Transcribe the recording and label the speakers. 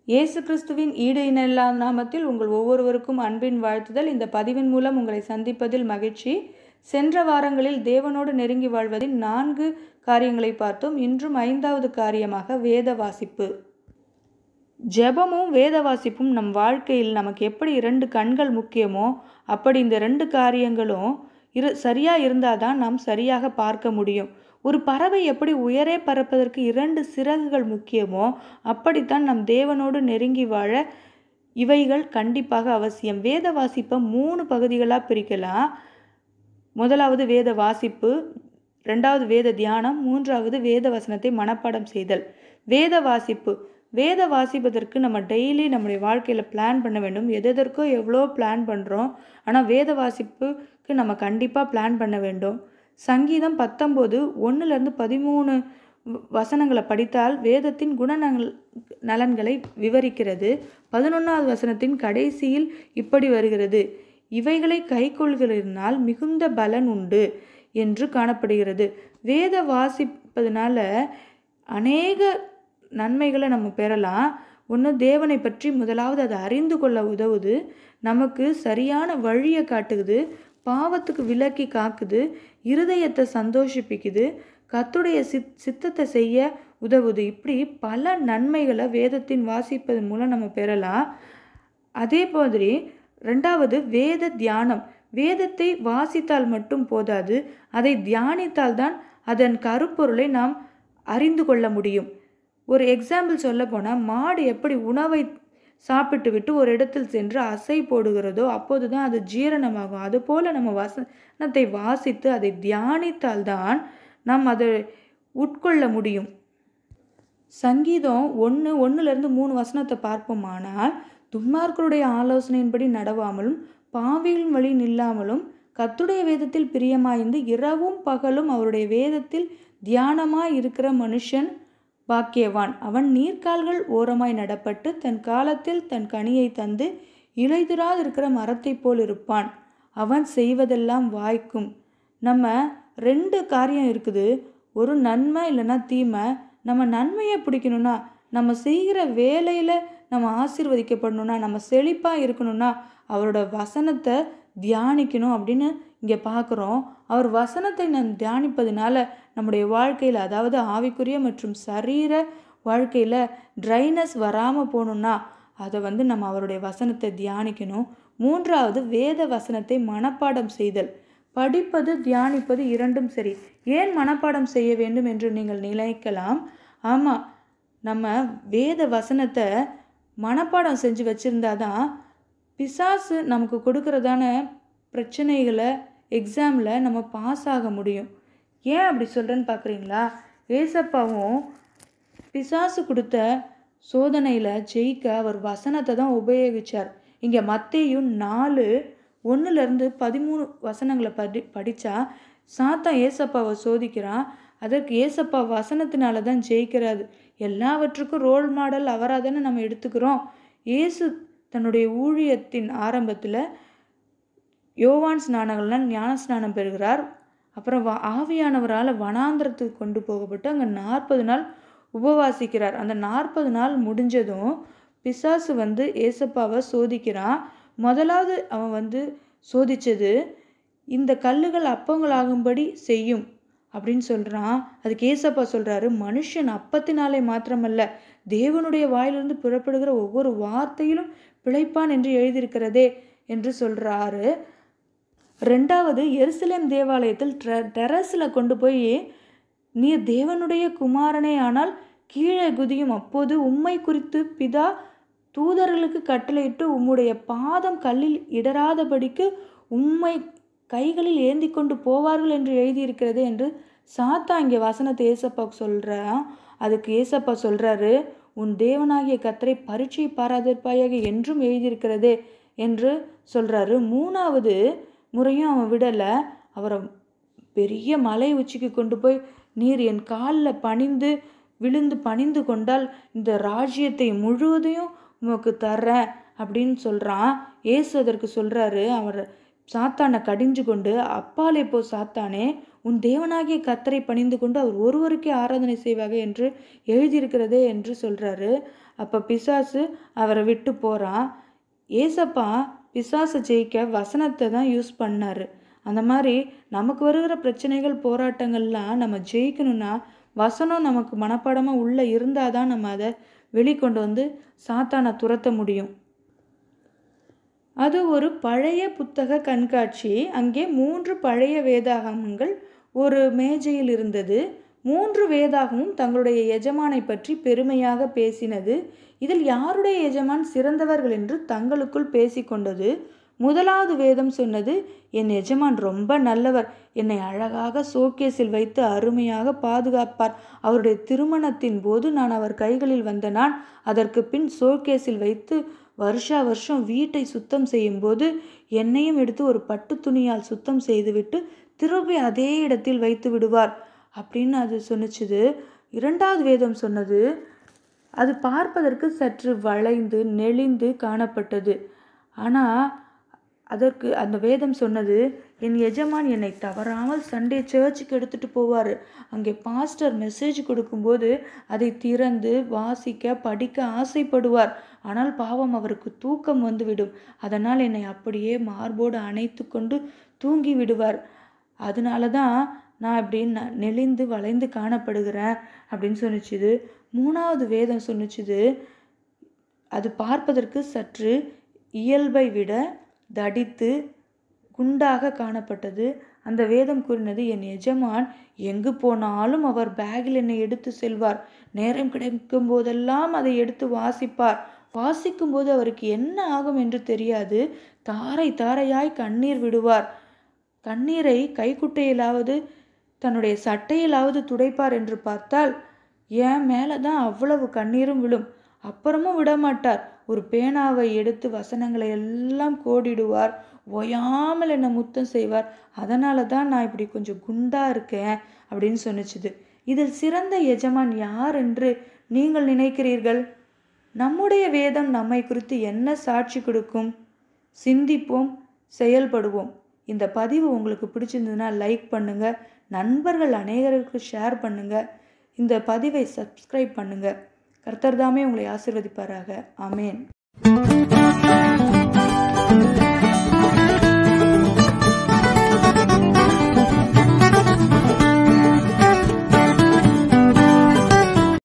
Speaker 1: இயேசு கிறிஸ்துவின் ஈடு இணையில்லா நாமத்தில் உங்கள் ஒவ்வொருவருக்கும் அன்பின் வாழ்த்துதல் இந்த பதிவின் மூலம் உங்களை சந்திப்பதில் மகிழ்ச்சி சென்ற வாரங்களில் தேவனோடு நெருங்கி வாழ்வதின் நான்கு காரியங்களை பார்த்தோம் இன்றும் ஐந்தாவது காரியமாக வேத வாசிப்பு ஜெபமும் வேத வாசிப்பும் நம் வாழ்க்கையில் நமக்கு எப்படி இரண்டு கண்கள் முக்கியமோ அப்படி இந்த ரெண்டு காரியங்களும் இரு சரியாக இருந்தால் தான் நாம் சரியாக பார்க்க முடியும் ஒரு பறவை எப்படி உயரே பறப்பதற்கு இரண்டு சிறகுகள் முக்கியமோ அப்படித்தான் நம் தேவனோடு நெருங்கி வாழ இவைகள் கண்டிப்பாக அவசியம் வேத வாசிப்பை மூணு பகுதிகளாக பிரிக்கலாம் முதலாவது வேத வாசிப்பு ரெண்டாவது வேத தியானம் மூன்றாவது வேத வசனத்தை மனப்பாடம் செய்தல் வேத வாசிப்பு வேத வாசிப்பதற்கு நம்ம டெய்லி நம்முடைய வாழ்க்கையில் பிளான் பண்ண வேண்டும் எதெதற்கோ எவ்வளோ பிளான் பண்ணுறோம் ஆனால் வேத வாசிப்புக்கு நம்ம கண்டிப்பாக பிளான் பண்ண வேண்டும் சங்கீதம் பத்தொம்போது ஒன்றுலேருந்து பதிமூணு வசனங்களை படித்தால் வேதத்தின் குணநல் நலன்களை விவரிக்கிறது பதினொன்றாவது வசனத்தின் கடைசியில் இப்படி வருகிறது இவைகளை கைக்கொள்கிறதுனால் மிகுந்த பலன் உண்டு என்று காணப்படுகிறது வேத வாசிப்பதனால அநேக நன்மைகளை நம்ம பெறலாம் ஒன்று தேவனை பற்றி முதலாவது அதை அறிந்து கொள்ள உதவுது நமக்கு சரியான வழியை காட்டுகுது பாவத்துக்கு விலக்கி காக்குது இருதயத்தை சந்தோஷிப்பிக்குது கத்துடைய சித் சித்தத்தை செய்ய உதவுது இப்படி பல நன்மைகளை வேதத்தின் வாசிப்பதன் மூலம் நம்ம பெறலாம் அதே மாதிரி ரெண்டாவது வேத தியானம் வேதத்தை வாசித்தால் மட்டும் போதாது அதை தியானித்தால் தான் அதன் கருப்பொருளை நாம் அறிந்து கொள்ள முடியும் ஒரு எக்ஸாம்பிள் சொல்ல போனால் மாடு எப்படி உணவை சாப்பிட்டு விட்டு ஒரு இடத்தில் சென்று அசை போடுகிறதோ அப்போது தான் அது ஜீரணமாகும் அதுபோல் நம்ம வசனத்தை வாசித்து அதை தியானித்தால்தான் நாம் அதை உட்கொள்ள முடியும் சங்கீதம் ஒன்று ஒன்றுலேருந்து மூணு வசனத்தை பார்ப்போமானால் துன்மார்களுடைய ஆலோசனையின்படி நடவாமலும் பாவிகளின் வழி நில்லாமலும் கத்துடைய வேதத்தில் பிரியமாய்ந்து இரவும் பகலும் அவருடைய வேதத்தில் தியானமாய் இருக்கிற மனுஷன் பாக்கியவான் அவன் நீர்க்கால்கள் ஓரமாய் நடப்பட்டு தன் காலத்தில் தன் கனியை தந்து இலைதுராதிருக்கிற மரத்தைப் போல் இருப்பான் அவன் செய்வதெல்லாம் வாய்க்கும் நம்ம ரெண்டு காரியம் இருக்குது ஒரு நன்மை இல்லைன்னா தீமை நம்ம நன்மையை பிடிக்கணும்னா நம்ம செய்கிற வேலையில் நம்ம ஆசீர்வதிக்கப்படணும்னா நம்ம செழிப்பாக இருக்கணும்னா அவரோட வசனத்தை தியானிக்கணும் அப்படின்னு இங்கே பார்க்குறோம் அவர் வசனத்தை நம் தியானிப்பதனால நம்முடைய வாழ்க்கையில் அதாவது ஆவிக்குரிய மற்றும் சரீர வாழ்க்கையில் ட்ரைனஸ் வராமல் போகணுன்னா அதை வந்து நம்ம அவருடைய வசனத்தை தியானிக்கணும் மூன்றாவது வேத வசனத்தை மனப்பாடம் செய்தல் படிப்பது தியானிப்பது இரண்டும் சரி ஏன் மனப்பாடம் செய்ய வேண்டும் என்று நீங்கள் நினைக்கலாம் ஆமாம் நம்ம வேத வசனத்தை மனப்பாடம் செஞ்சு வச்சுருந்தா தான் பிசாசு நமக்கு கொடுக்கறதான பிரச்சனைகளை எக்ஸாமில் நம்ம பாஸ் ஆக முடியும் ஏன் அப்படி சொல்கிறேன்னு பார்க்குறீங்களா ஏசப்பாவும் பிசாசு கொடுத்த சோதனையில் ஜெயிக்க அவர் வசனத்தை தான் உபயோகித்தார் இங்கே மத்தையும் நாலு ஒன்றுலேருந்து பதிமூணு வசனங்களை படி படித்தா சாத்தா ஏசப்பாவை சோதிக்கிறான் அதற்கு ஏசப்பா வசனத்தினால தான் ஜெயிக்கிறாரு எல்லாவற்றுக்கும் ரோல் மாடல் அவராக தானே நம்ம எடுத்துக்கிறோம் ஏசு தன்னுடைய ஊழியத்தின் ஆரம்பத்தில் யோவான் ஸ்நானங்கள்லாம் ஞான ஸ்நானம் பெறுகிறார் அப்புறம் வ ஆவியானவரால் வனாந்திரத்துக்கு கொண்டு போகப்பட்டு அங்கே நாற்பது நாள் உபவாசிக்கிறார் அந்த நாற்பது நாள் முடிஞ்சதும் பிசாசு வந்து ஏசப்பாவை சோதிக்கிறான் முதலாவது அவன் வந்து சோதித்தது இந்த கல்லுகள் அப்பங்களாகும்படி செய்யும் அப்படின்னு சொல்கிறான் அதுக்கு ஏசப்பா சொல்கிறாரு மனுஷன் அப்பத்தினாலே மாத்திரமல்ல தேவனுடைய வாயிலிருந்து புறப்படுகிற ஒவ்வொரு வார்த்தையிலும் பிழைப்பான் என்று எழுதியிருக்கிறதே என்று சொல்கிறாரு ரெண்டாவது எருசலேம் தேவாலயத்தில் டெ டெரஸில் கொண்டு போய் நீர் தேவனுடைய குமாரனே ஆனால் கீழே குதியும் அப்போது உம்மை குறித்து பிதா தூதர்களுக்கு கட்டளையிட்டு உம்முடைய பாதம் கல்லில் இடராதபடிக்கு உம்மை கைகளில் ஏந்தி கொண்டு போவார்கள் என்று எழுதியிருக்கிறது என்று சாத்தா இங்கே வசனத்தை ஏசப்பாவுக்கு சொல்கிறான் அதுக்கு ஏசப்பா சொல்கிறாரு உன் தேவனாகிய கத்தரை பரீட்சை பாராதிருப்பாயாக என்றும் எழுதியிருக்கிறதே என்று சொல்கிறாரு மூணாவது முறையும் அவன் விடலை அவரை பெரிய மலை உச்சிக்கு கொண்டு போய் நீர் என் காலில் பணிந்து விழுந்து பணிந்து கொண்டால் இந்த ராஜ்யத்தை முழுவதையும் உமக்கு தர்றேன் அப்படின்னு சொல்கிறான் ஏசு அதற்கு சொல்கிறாரு அவர் சாத்தானை கடிஞ்சு கொண்டு அப்பாலே போ சாத்தானே உன் தேவனாகிய கத்தரை பணிந்து கொண்டு அவர் ஒருவருக்கே ஆராதனை செய்வாக என்று எழுதியிருக்கிறதே என்று சொல்கிறாரு அப்போ பிசாசு அவரை விட்டு போகிறான் ஏசப்பா பிசாசை ஜெயிக்க வசனத்தை தான் யூஸ் பண்ணார் அந்த மாதிரி நமக்கு வருகிற பிரச்சனைகள் போராட்டங்கள்லாம் நம்ம ஜெயிக்கணும்னா வசனம் நமக்கு மனப்பாடமாக உள்ளே இருந்தால் தான் நம்ம அதை வெளிக்கொண்டு வந்து சாத்தானை துரத்த முடியும் அது ஒரு பழைய புத்தக கண்காட்சி அங்கே மூன்று பழைய வேதாகமங்கள் ஒரு மேஜையில் இருந்தது மூன்று வேதாகமும் தங்களுடைய எஜமானை பற்றி பெருமையாக பேசினது இதில் யாருடைய எஜமான் சிறந்தவர்கள் என்று தங்களுக்குள் பேசிக்கொண்டது முதலாவது வேதம் சொன்னது என் எஜமான் ரொம்ப நல்லவர் என்னை அழகாக சோகேஸில் வைத்து அருமையாக பாதுகாப்பார் அவருடைய திருமணத்தின் போது நான் அவர் கைகளில் வந்த நான் அதற்கு பின் சோகேஸில் வைத்து வருஷா வருஷம் வீட்டை சுத்தம் செய்யும்போது என்னையும் எடுத்து ஒரு பட்டு துணியால் சுத்தம் செய்துவிட்டு திரும்பி அதே இடத்தில் வைத்து விடுவார் அப்படின்னு அது சொன்னிச்சுது இரண்டாவது வேதம் சொன்னது அது பார்ப்பதற்கு சற்று வளைந்து நெளிந்து காணப்பட்டது ஆனால் அதற்கு அந்த வேதம் சொன்னது என் எஜமான் என்னை தவறாமல் சண்டே சர்ச்சுக்கு எடுத்துகிட்டு போவார் அங்கே பாஸ்டர் மெசேஜ் கொடுக்கும்போது அதை திறந்து வாசிக்க படிக்க ஆசைப்படுவார் ஆனால் பாவம் அவருக்கு தூக்கம் வந்துவிடும் அதனால் என்னை அப்படியே மார்போடு அணைத்து கொண்டு தூங்கி விடுவார் அதனால தான் நான் இப்படி ந நெளிந்து வளைந்து காணப்படுகிறேன் அப்படின்னு சொன்னிச்சுது மூணாவது வேதம் சொன்னிச்சுது அது பார்ப்பதற்கு சற்று இயல்பை விட தடித்து குண்டாக காணப்பட்டது அந்த வேதம் கூறினது என் எஜமான் எங்கு போனாலும் அவர் பேக்கில் என்னை எடுத்து செல்வார் நேரம் கிடைக்கும் போதெல்லாம் அதை எடுத்து வாசிப்பார் வாசிக்கும்போது அவருக்கு என்ன ஆகும் என்று தெரியாது தாரை தாரையாய் கண்ணீர் விடுவார் கண்ணீரை கைக்குட்டையிலாவது தன்னுடைய சட்டையிலாவது துடைப்பார் என்று பார்த்தால் என் மேலே தான் அவ்வளவு கண்ணீரும் விழும் அப்புறமும் விடமாட்டார் ஒரு பேனாவை எடுத்து வசனங்களை எல்லாம் கோடிடுவார் ஓயாமல் என்னை முத்தம் செய்வார் அதனால தான் நான் இப்படி கொஞ்சம் குண்டா இருக்கேன் அப்படின்னு சொன்னிச்சுது இதில் சிறந்த எஜமான் யார் என்று நீங்கள் நினைக்கிறீர்கள் நம்முடைய வேதம் நம்மை குறித்து என்ன சாட்சி கொடுக்கும் சிந்திப்போம் செயல்படுவோம் இந்த பதிவு உங்களுக்கு பிடிச்சிருந்ததுன்னா லைக் பண்ணுங்கள் நண்பர்கள் அநேகருக்கு ஷேர் பண்ணுங்கள் இந்த பதிவை சப்ஸ்கிரைப் பண்ணுங்கள் கர்த்தர் தாமே உங்களை ஆசிர்வதிப்பாராக ஆமேன்